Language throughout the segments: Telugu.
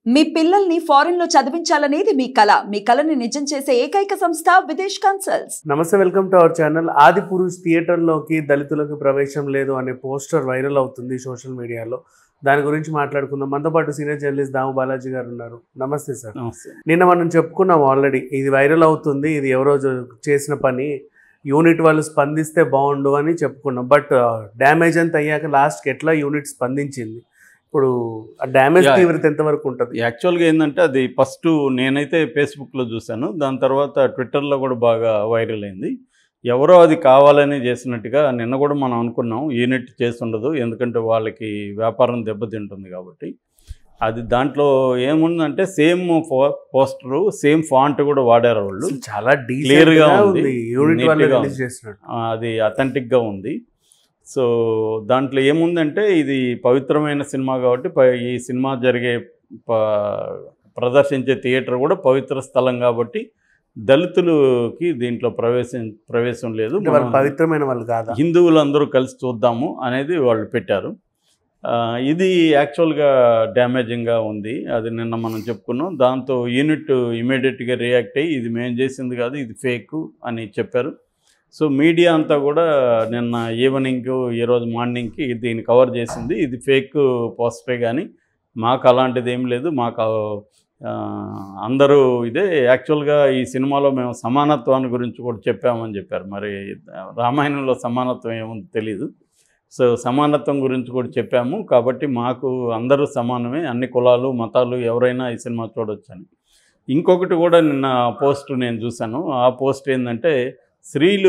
మీ పిల్లల్ని ఫారెన్ లో చదివించాలనేది మీ కల మీ కలని నిజం చేసే ఏకైక సంస్థ విదేశ్ కన్సల్ట్స్ నమస్తే welcome to our channel Adi Purush థియేటర్లోకి దళితులకు ప్రవేశం లేదు అనే పోస్టర్ వైరల్ అవుతుంది సోషల్ మీడియాలో దాని గురించి మాట్లాడుకుందాం మనతో పాటు సీనియర్ జర్నలిస్ట్ దాము బాలాజీ గారు ఉన్నారు నమస్తే సార్ నమస్తే నిన్న మనం చెప్పుకున్నాం ఆల్రెడీ ఇది వైరల్ అవుతుంది ఇది ఎవరో జ- చేసిన పని యూనిట్ వాళ్ళు స్పందిస్తే బాగుండు అని చెప్పుకున్నాం బట్ డ్యామేజ్ అంతా అయ్యాక లాస్ట్కి ఎట్లా యూనిట్ స్పందించింది ఇప్పుడు ఆ డ్యామేజ్ Yeah. తీవ్రత ఎంతవరకు ఉంటుంది యాక్చువల్గా ఏంటంటే అది ఫస్ట్ నేనైతే ఫేస్బుక్లో చూశాను దాని తర్వాత ట్విట్టర్లో కూడా బాగా వైరల్ అయింది ఎవరో అది కావాలని చేసినట్టుగా నిన్న కూడా మనం అనుకున్నాం యూనిట్ చేసి ఉండదు ఎందుకంటే వాళ్ళకి వ్యాపారం దెబ్బతింటుంది కాబట్టి అది దాంట్లో ఏముందంటే సేమ్ పోస్టరు సేమ్ ఫాంట్ కూడా వాడారు వాళ్ళు అసలు చాలా Clear గా డీక్లియర్ ఉంది. ఉంది యూనిట్ Neat వాళ్ళు గా రిలీజ్ ఉంది. చేసినట్టు ఆ, అది అథెంటిక్గా ఉంది సో దాంట్లో ఏముందంటే ఇది పవిత్రమైన సినిమా కాబట్టి ప- ఈ సినిమా జరిగే ప- ప్రదర్శించే థియేటర్ కూడా పవిత్ర స్థలం కాబట్టి దళితులకి దీంట్లో ప్రవేశం ప్రవేశం లేదు అంటే వాళ్ళు మనం పవిత్రమైన వాళ్ళు కాదా హిందువులందరూ కలిసి చూద్దాము అనేది వాళ్ళు పెట్టారు ఆ, ఇది యాక్చువల్గా డ్యామేజింగ్గా ఉంది అది నిన్న మనం చెప్పుకున్నాం దాంతో యూనిట్ ఇమీడియట్గా రియాక్ట్ అయ్యి ఇది మేము చేసింది కాదు ఇది ఫేక్ అని చెప్పారు సో మీడియా అంతా కూడా నిన్న ఈవినింగ్ ఈరోజు మార్నింగ్కి దీన్ని కవర్ చేసింది ఇది ఫేక్ పోస్టరే కానీ మాకు అలాంటిది ఏం లేదు మాకు ఆ, అందరూ ఇదే యాక్చువల్గా ఈ సినిమాలో మేము సమానత్వాన్ని గురించి కూడా చెప్పామని చెప్పారు మరి రామాయణంలో సమానత్వం ఏముంది తెలీదు సో సమానత్వం గురించి కూడా చెప్పాము కాబట్టి మాకు అందరూ సమానమే అన్ని కులాలు మతాలు ఎవరైనా ఈ సినిమా చూడొచ్చని ఇంకొకటి కూడా నిన్న పోస్ట్ నేను చూశాను ఆ పోస్ట్ ఏంటంటే స్త్రీలు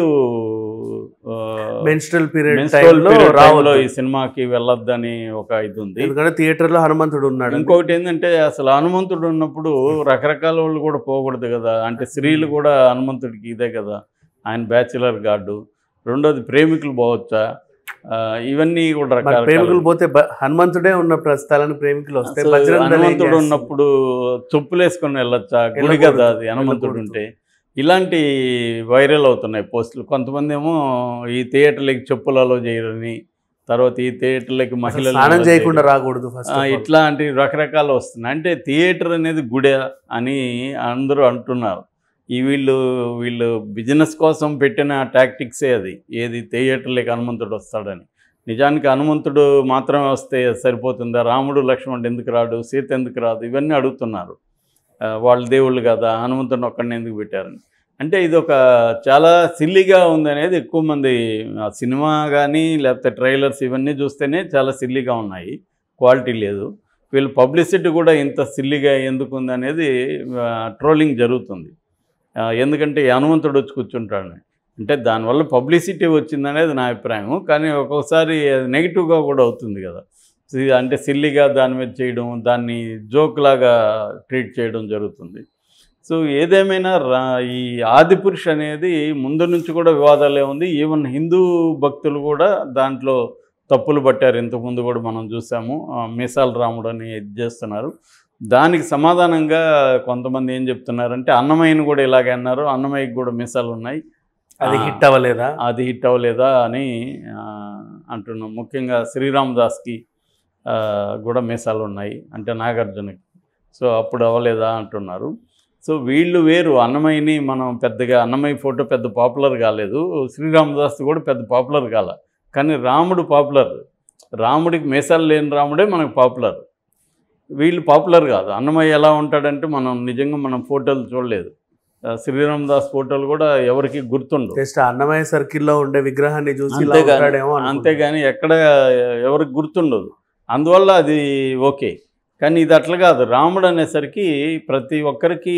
మెన్స్ట్రల్ పీరియడ్ మెన్స్ట్రువల్ టైంలో పీరియడ్ టైంలో రావద్దు ఈ సినిమాకి వెళ్ళొద్దని ఒక ఇది ఉంది ఎందుకంటే థియేటర్ లో హనుమంతుడు ఉన్నాడు ఇంకొకటి ఏంటంటే అసలు హనుమంతుడు ఉన్నప్పుడు రకరకాల వాళ్ళు కూడా పోకూడదు కదా అంటే స్త్రీలు కూడా హనుమంతుడికి ఇదే కదా ఆయన బ్యాచిలర్ గార్డు రెండోది ప్రేమికులు పోవచ్చా ఆ, ఇవన్నీ కూడా మరి రకరకాల ప్రేమికులు పోతే బ- హనుమంతుడే ఉన్న ప్రస్థలానికి ప్రేమికులు వస్తే అసలు బజరంగ దళం ఏం హనుమంతుడు చేస్తుంది? ఉన్నప్పుడు చెప్పులు వేసుకొని వెళ్ళొచ్చా గుడి వెళ్ళకూడదు. కదా అది హనుమంతుడు వెళ్ళకూడదు. ఉంటే ఇలాంటి వైరల్ అవుతున్నాయి పోస్టులు కొంతమంది ఏమో ఈ థియేటర్లకి చెప్పులు అలో చేయరని తర్వాత ఈ థియేటర్లకి అసలు మహిళలు స్నానం allow చేయకుండా చేయరు. రాకూడదు ఆ, ఫస్ట్ ఇట్లాంటి రకరకాలు వస్తున్నాయి అంటే థియేటర్ అనేది గుడే అని అందరూ అంటున్నారు ఈ వీళ్ళు వీళ్ళు బిజినెస్ కోసం పెట్టిన టాక్టిక్సే అది ఏది థియేటర్లకి హనుమంతుడు వస్తాడని నిజానికి హనుమంతుడు మాత్రమే వస్తే సరిపోతుందా రాముడు లక్ష్మణుడు ఎందుకు రాడు సీత ఎందుకు రాదు ఇవన్నీ అడుగుతున్నారు ఆ, వాళ్ళ దేవుళ్ళు కదా హనుమంతుడిని ఒక్కడిని ఎందుకు పెట్టారని అంటే ఇది ఒక చాలా సిల్లీగా ఉందనేది ఎక్కువ మంది ఆ సినిమా కానీ లేకపోతే ట్రైలర్స్ ఇవన్నీ చూస్తేనే చాలా సిల్లీగా ఉన్నాయి క్వాలిటీ లేదు వీళ్ళు పబ్లిసిటీ కూడా ఇంత సిల్లీగా ఎందుకు ఉంది అనేది ట్రోలింగ్ జరుగుతుంది ఆ, ఎందుకంటే ఈ హనుమంతుడు వచ్చి కూర్చుంటాడు అంటే దానివల్ల పబ్లిసిటీ వచ్చిందనేది నా అభిప్రాయం కానీ ఒక్కొక్కసారి నెగిటివ్గా కూడా అవుతుంది కదా సి- అంటే సిల్లీగా దాని మీద చేయడం దాన్ని జోక్ లాగా ట్రీట్ చేయడం జరుగుతుంది సో ఏదేమైనా రా ఈ ఆదిపురుష్ అనేది ముందు నుంచి కూడా వివాదాలే ఉంది ఈవెన్ హిందూ భక్తులు కూడా దాంట్లో తప్పులు పట్టారు ఇంతకుముందు కూడా మనం చూసాము ఆ, మీసాల రాముడు అని ఇది చేస్తున్నారు దానికి సమాధానంగా కొంతమంది ఏం చెప్తున్నారంటే అన్నమయ్యని కూడా ఇలాగే అన్నారు అన్నమయ్యకి కూడా మీసాలు ఉన్నాయి అది ఆ, హిట్ అవ్వలేదా అది హిట్ అవ్వలేదా అని ఆ, అంటున్నాం ముఖ్యంగా శ్రీరామ్ దాస్కి ఆ, కూడా మీసాలు ఉన్నాయి అంటే నాగార్జునకి సో అప్పుడు అవ్వలేదా అంటున్నారు సో వీళ్ళు వేరు అన్నమయ్యని మనం పెద్దగా అన్నమయ్య ఫోటో పెద్ద పాపులర్ కాలేదు శ్రీరామదాస్ కూడా పెద్ద పాపులర్ కాల కానీ రాముడు పాపులర్ రాముడికి మీసాలు లేని రాముడే మనకు పాపులర్ వీళ్ళు పాపులర్ కాదు అన్నమయ్య ఎలా ఉంటాడంటే మనం నిజంగా మనం ఫోటోలు చూడలేదు ఆ, శ్రీరామదాస్ ఫోటోలు కూడా ఎవరికి గుర్తుండవు జస్ట్ అన్నమయ్య సర్కిల్ లో ఉండే విగ్రహాన్ని చూసి ఇలా అంతేగాని ఉంటాడేమో అనుకున్నా. అంతేగాని ఎక్కడ ఎవరికి గుర్తుండదు అందువల్ల అది ఓకే కానీ ఇది అట్లా కాదు రాముడు అనేసరికి ప్రతి ఒక్కరికి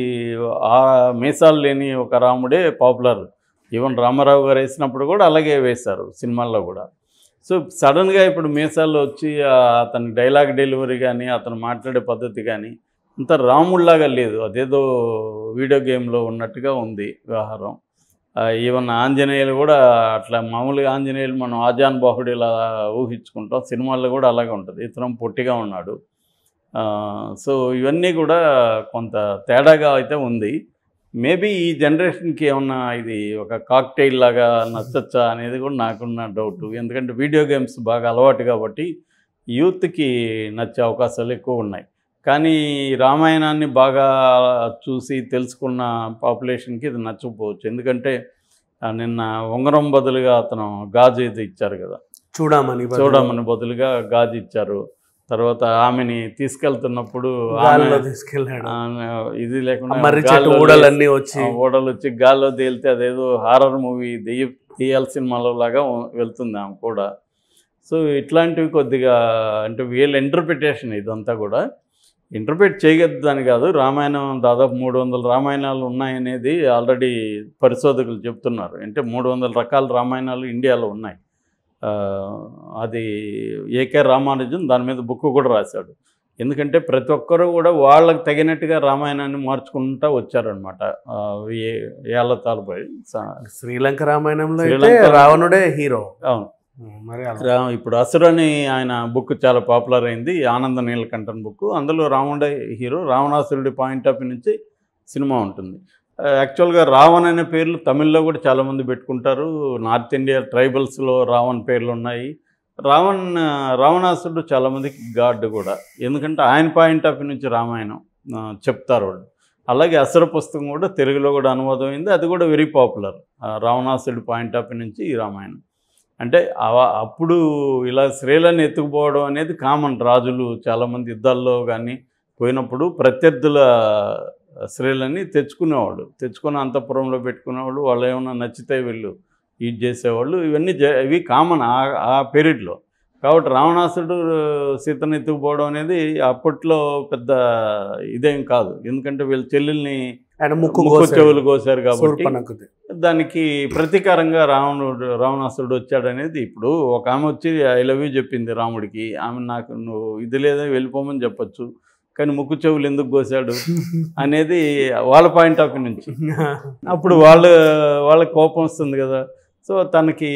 ఆ మీసాలు లేని ఒక రాముడే పాపులర్ ఈవెన్ రామారావు గారు వేసినప్పుడు కూడా అలాగే వేశారు సినిమాల్లో కూడా సో సడన్గా ఇప్పుడు మీసాల్లో వచ్చి ఆ అతని డైలాగ్ డెలివరీ కానీ అతను మాట్లాడే పద్ధతి కానీ అంత రాముడిలాగా లేదు అదేదో వీడియో గేమ్లో ఉన్నట్టుగా ఉంది వ్యవహారం ఆ, ఈవెన్ ఆంజనేయులు కూడా అట్లా మామూలుగా ఆంజనేయులు మనం ఆజాన్ బాహుడు ఇలా ఊహించుకుంటాం సినిమాల్లో కూడా అలాగే ఉంటుంది ఇతరం పొట్టిగా ఉన్నాడు ఆ, సో ఇవన్నీ కూడా కొంత తేడాగా అయితే ఉంది మేబీ ఈ జనరేషన్కి ఏమన్నా ఇది ఒక కాక్టైల్ లాగా నచ్చచ్చా అనేది కూడా నాకున్న డౌట్ ఎందుకంటే వీడియో గేమ్స్ బాగా అలవాటు కాబట్టి యూత్కి నచ్చే అవకాశాలు ఎక్కువ ఉన్నాయి కానీ రామాయణాన్ని బాగా చూసి తెలుసుకున్న పాపులేషన్కి ఇది నచ్చకపోవచ్చు ఎందుకంటే ఆ, నిన్న ఉంగరం బదులుగా అతను గాజు ఇది ఇచ్చారు కదా చూడమని బదులు చూడమని బదులుగా గాజు ఇచ్చారు తర్వాత ఆమెని తీసుకెళ్తున్నప్పుడు గాల్లో ఆమె తీసుకెళ్ళాడు ఆ, ఇది లేకుండా మర్రి చెట్టు గాల్లో ఊడలన్నీ వచ్చి ఆ ఓడలు వచ్చి గాల్లో తేలితే అదేదో హారర్ మూవీ దెయ్య దెయ్యాల సినిమాలో లాగా వెళ్తుంది ఆమె కూడా సో ఇట్లాంటివి కొద్దిగా అంటే వీళ్ళ ఇంటర్ప్రిటేషన్ ఇదంతా కూడా ఇంటర్ప్రిట్ చేయగద్దని కాదు రామాయణం దాదాపు మూడు వందల రామాయణాలు ఉన్నాయనేది ఆల్రెడీ పరిశోధకులు చెప్తున్నారు అంటే మూడు వందల రకాల రామాయణాలు ఇండియాలో ఉన్నాయి ఆ, అది ఏకే రామానుజన్ దాని మీద బుక్ కూడా రాశాడు ఎందుకంటే ప్రతి ఒక్కరూ కూడా వాళ్ళకి తగినట్టుగా రామాయణాన్ని మార్చుకుంటూ వచ్చారనమాట ఏళ్ళ తాలపై శ్రీలంక రామాయణంలో అయితే శ్రీలంక- రావణుడే హీరో అవును మరి అలా. రా- ఇప్పుడు అసురని ఆయన బుక్ చాలా పాపులర్ అయింది ఆనంద నీలకంఠన్ బుక్ అందులో రావణుడే హీరో రావణాసురుడి పాయింట్ ఆఫ్ వ్యూ నుంచి సినిమా ఉంటుంది ఆ, యాక్చువల్గా రావణ్ అనే పేర్లు తమిళ్లో కూడా చాలామంది పెట్టుకుంటారు నార్త్ ఇండియా ట్రైబల్స్లో రావణ్ పేర్లు ఉన్నాయి రావణ్ రావణాసురుడు చాలామందికి గాడ్ కూడా ఎందుకంటే ఆయన పాయింట్ ఆఫ్ వ్యూ నుంచి రామాయణం ఆ, చెప్తారు వాళ్ళు అలాగే అసుర పుస్తకం కూడా తెలుగులో కూడా అనువాదం అయింది అది కూడా వెరీ పాపులర్ రావణాసురుడి పాయింట్ ఆఫ్ వ్యూ నుంచి ఈ రామాయణం అంటే అవ- అప్పుడు ఇలా స్త్రీలను ఎత్తుకుపోవడం అనేది కామన్ రాజులు చాలామంది యుద్ధాల్లో కానీ పోయినప్పుడు ప్రత్యర్థుల స్త్రీలని తెచ్చుకునేవాళ్ళు తెచ్చుకొని అంతఃపురంలో పెట్టుకునేవాళ్ళు వాళ్ళు ఏమైనా నచ్చితే వీళ్ళు ఇది చేసేవాళ్ళు ఇవన్నీ జ ఇవి కామన్ ఆ ఆ పీరియడ్లో కాబట్టి రావణాసుడు సీతను ఎత్తుకుపోవడం అనేది అప్పట్లో పెద్ద ఇదేం కాదు ఎందుకంటే వీళ్ళ చెల్లెల్ని ఆయన ముక్కు ముక్కు కోసాడు. చెవులు కోసారు కాబట్టి శూర్పణఖుది. దానికి ప్రతీకారంగా రావణుడు రావణాసురుడు వచ్చాడనేది ఇప్పుడు ఒక ఆమె వచ్చి ఐ లవ్ యూ చెప్పింది రాముడికి ఆమె నాకు నువ్వు ఇది లేదా వెళ్ళిపోమని చెప్పొచ్చు కానీ ముక్కు చెవులు ఎందుకు కోసాడు అనేది వాళ్ళ పాయింట్ ఆఫ్ వ్యూ నుంచి అప్పుడు వాళ్ళ వాళ్ళకి కోపం వస్తుంది కదా సో తనకి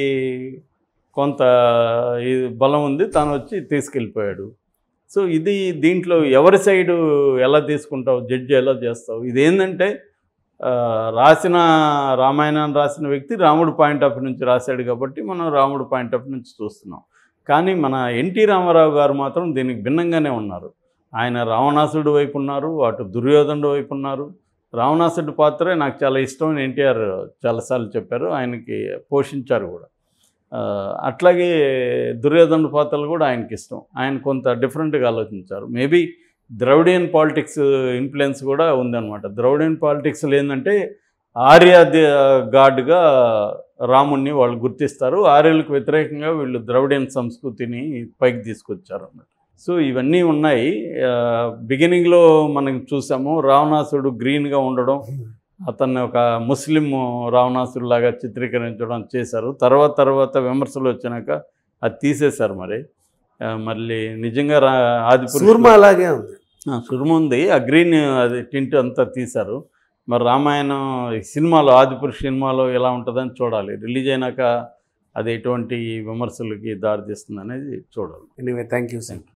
కొంత ఈ బలం ఉంది తను వచ్చి తీసుకెళ్ళిపోయాడు సో ఇది దీంట్లో ఎవరి సైడు ఎలా తీసుకుంటావు జడ్జి ఎలా చేస్తావు ఇది ఏంటంటే ఆ, రాసిన రామాయణాన్ని రాసిన వ్యక్తి రాముడు పాయింట్ ఆఫ్ నుంచి రాశాడు కాబట్టి మనం రాముడు పాయింట్ ఆఫ్ నుంచి చూస్తున్నాం కానీ మన ఎన్టీ రామారావు గారు మాత్రం దీనికి భిన్నంగానే ఉన్నారు ఆయన రావణాసుడు వైపు ఉన్నారు అటు దుర్యోధనుడు వైపు ఉన్నారు రావణాసుడి పాత్రే నాకు చాలా ఇష్టం అని ఎన్టీఆర్ చాలాసార్లు చెప్పారు ఆయనకి పోషించారు కూడా ఆ, అట్లాగే దుర్యోధనుడి పాత్రలు కూడా ఆయనకి ఇష్టం ఆయన కొంత డిఫరెంట్గా ఆలోచించారు మేబీ ద్రవిడియన్ పాలిటిక్స్ ఇన్ఫ్లుయెన్స్ కూడా ఉందన్నమాట ద్రవిడియన్ పాలిటిక్స్లో ఏంటంటే ఆర్య ది- గాడ్గా రాముణ్ణి వాళ్ళు గుర్తిస్తారు ఆర్యులకు వ్యతిరేకంగా వీళ్ళు ద్రవిడియన్ సంస్కృతిని పైకి తీసుకొచ్చారు అన్నమాట సో ఇవన్నీ ఉన్నాయి బిగినింగ్లో మనం చూసాము రావణాసుడు గ్రీన్గా ఉండడం అతన్ని ఒక ముస్లిం రావణాసురులాగా చిత్రీకరించడం చేశారు తర్వాత తర్వాత విమర్శలు వచ్చినాక అది తీసేశారు మరి ఆ, మళ్ళీ నిజంగా రా ఆది సూర్మ అలాగే ఉంది సురుము ఉంది ఆ గ్రీన్ అది టింట్ అంతా తీశారు మరి రామాయణం ఈ సినిమాలో ఆదిపురుష్ సినిమాలో ఎలా ఉంటుందని చూడాలి రిలీజ్ అయినాక అది ఎటువంటి విమర్శలకి దారితీస్తుంది అనేది చూడాలి ఎనీవే థ్యాంక్ యూ సార్